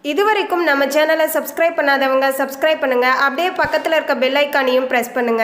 இதுவரைக்கும் நம்ம சேனலை சப்ஸ்கிரைப் பண்ணாதவங்க சப்ஸ்கிரைப் பண்ணுங்க அப்படியே பக்கத்தில் இருக்க பெல் ஐக்கானையும் ப்ரெஸ் பண்ணுங்க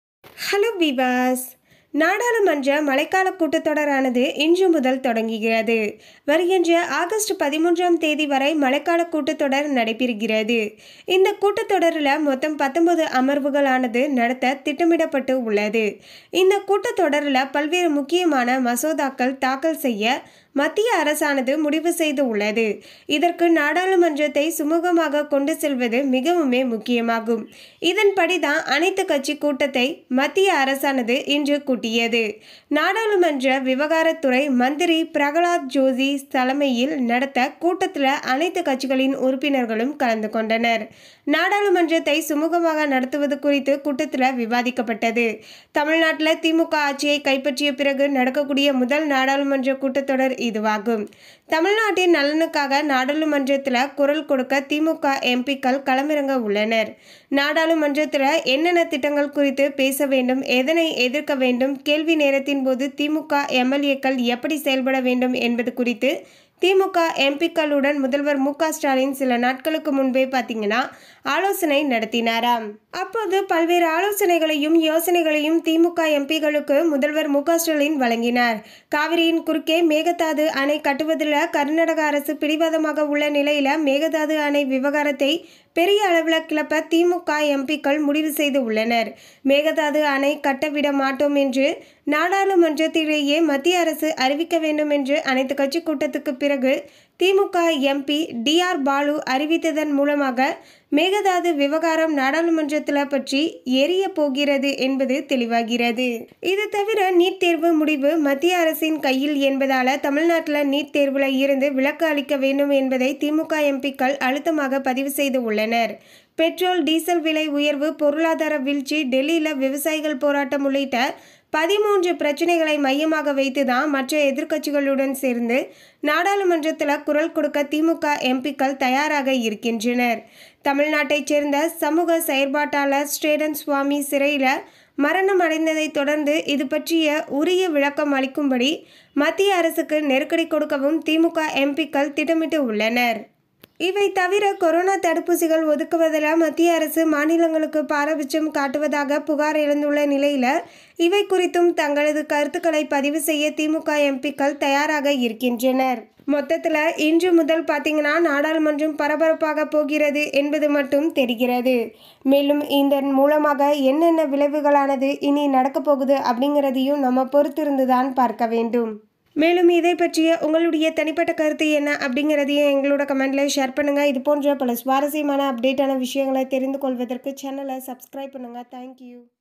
ஹலோ விவாஸ் நாடாளுமன்ற மழைக்கால கூட்டத்தொடரானது இன்று முதல் தொடங்குகிறது வருகின்ற ஆகஸ்ட் பதிமூன்றாம் தேதி வரை மழைக்கால கூட்டத்தொடர் நடைபெறுகிறது இந்த கூட்டத்தொடரில் மொத்தம் பத்தொன்பது அமர்வுகளானது நடத்த திட்டமிடப்பட்டு உள்ளது இந்த கூட்டத்தொடரில் பல்வேறு முக்கியமான மசோதாக்கள் தாக்கல் செய்ய மத்திய அரசானது முடிவு செய்து உள்ளது இதற்கு நாடாளுமன்றத்தை சுமூகமாக கொண்டு செல்வது மிகவுமே முக்கியமாகும் இதன்படி தான் அனைத்து கட்சி கூட்டத்தை மத்திய அரசானது இன்று கூட்டியது நாடாளுமன்ற விவகாரத்துறை மந்திரி பிரகலாத் ஜோஷி தலைமையில் நடத்த கூட்டத்தில் அனைத்து கட்சிகளின் உறுப்பினர்களும் கலந்து கொண்டனர் நாடாளுமன்றத்தை சுமூகமாக நடத்துவது குறித்து கூட்டத்தில் விவாதிக்கப்பட்டது தமிழ்நாட்டில் திமுக ஆட்சியை கைப்பற்றிய பிறகு நடக்கக்கூடிய முதல் நாடாளுமன்ற கூட்டத்தொடர் இதுவாகும் தமிழ்நாட்டின் நலனுக்காக நாடாளுமன்றத்தில் குரல் கொடுக்க திமுக எம்பிக்கள் களமிறங்க உள்ளனர் நாடாளுமன்றத்தில் என்னென்ன திட்டங்கள் குறித்து பேச வேண்டும் எதனை எதிர்க்க வேண்டும் கேள்வி நேரத்தின் போது திமுக எம்எல்ஏக்கள் எப்படி செயல்பட வேண்டும் என்பது குறித்து திமுக எம்பிக்களுடன் முதல்வர் மு க ஸ்டாலின் சில நாட்களுக்கு முன்பே பார்த்தீங்கன்னா ஆலோசனை நடத்தினாராம் அப்போது பல்வேறு ஆலோசனைகளையும் யோசனைகளையும் திமுக எம்பிகளுக்கு முதல்வர் மு க ஸ்டாலின் வழங்கினார் காவிரியின் குறுக்கே மேகதாது அணை கட்டுவதில் கர்நாடக அரசு பிடிவாதமாக உள்ள நிலையில மேகதாது அணை விவகாரத்தை பெரிய அளவில் கிளப்ப திமுக எம்பிக்கள் முடிவு செய்து உள்ளனர் மேகதாது அணை கட்டவிட மாட்டோம் என்று நாடாளுமன்றத்திலேயே மத்திய அரசு அறிவிக்க வேண்டும் என்று அனைத்து கட்சி கூட்டத்துக்கு பிறகு DMK MP T R Balu அறிவித்ததன் மூலமாக மேகதாது விவகாரம் நாடாளுமன்றத்தில் பற்றி எரிய போகிறது என்பது தெளிவாகிறது இது தவிர நீட் தேர்வு முடிவு மத்திய அரசின் கையில் என்பதால தமிழ்நாட்டில் நீட் தேர்வுல இருந்து விலக்கு அளிக்க வேண்டும் என்பதை திமுக எம்பிக்கள் அழுத்தமாக பதிவு செய்து உள்ளனர் பெட்ரோல் டீசல் விலை உயர்வு பொருளாதார வீழ்ச்சி டெல்லியில் விவசாயிகள் போராட்டம் உள்ளிட்ட பதிமூன்று பிரச்சனைகளை மையமாக வைத்து தான் மற்ற எதிர்க்கட்சிகளுடன் சேர்ந்து நாடாளுமன்றத்தில் குரல் கொடுக்க திமுக எம்பிக்கள் தயாராக இருக்கின்றனர் தமிழ்நாட்டைச் சேர்ந்த சமூக செயற்பாட்டாளர் ஸ்டேடன் சுவாமி சிறையில் மரணம் அடைந்ததை தொடர்ந்து இது பற்றிய உரிய விளக்கம் அளிக்கும்படி மத்திய அரசுக்கு நெருக்கடி கொடுக்கவும் திமுக எம்பிக்கள் திட்டமிட்டு உள்ளனர் இவை தவிர கொரோனா தடுப்பூசிகள் ஒதுக்குவதில் மத்திய அரசு மாநிலங்களுக்கு பாரபட்சம் காட்டுவதாக புகார் எழுந்துள்ள நிலையில் இவை குறித்தும் தங்களது கருத்துக்களை பதிவு செய்ய திமுக எம்பிக்கள் தயாராக இருக்கின்றனர் மொத்தத்தில் இன்று முதல் பார்த்தீங்கன்னா நாடாளுமன்றம் பரபரப்பாக போகிறது என்பது மட்டும் தெரிகிறது மேலும் இதன் மூலமாக என்னென்ன விளைவுகளானது இனி நடக்கப் போகுது அப்படிங்கிறதையும் நம்ம பொறுத்திருந்து தான் பார்க்க வேண்டும் மேலும் இதை பற்றிய உங்களுடைய தனிப்பட்ட கருத்து என்ன அப்படிங்கிறதையும் எங்களோட கமெண்ட்டில் ஷேர் பண்ணுங்கள் இது போன்ற பல சுவாரஸ்யமான அப்டேட்டான விஷயங்களை தெரிந்து கொள்வதற்கு சேனலை சப்ஸ்கிரைப் பண்ணுங்கள் தேங்க்யூ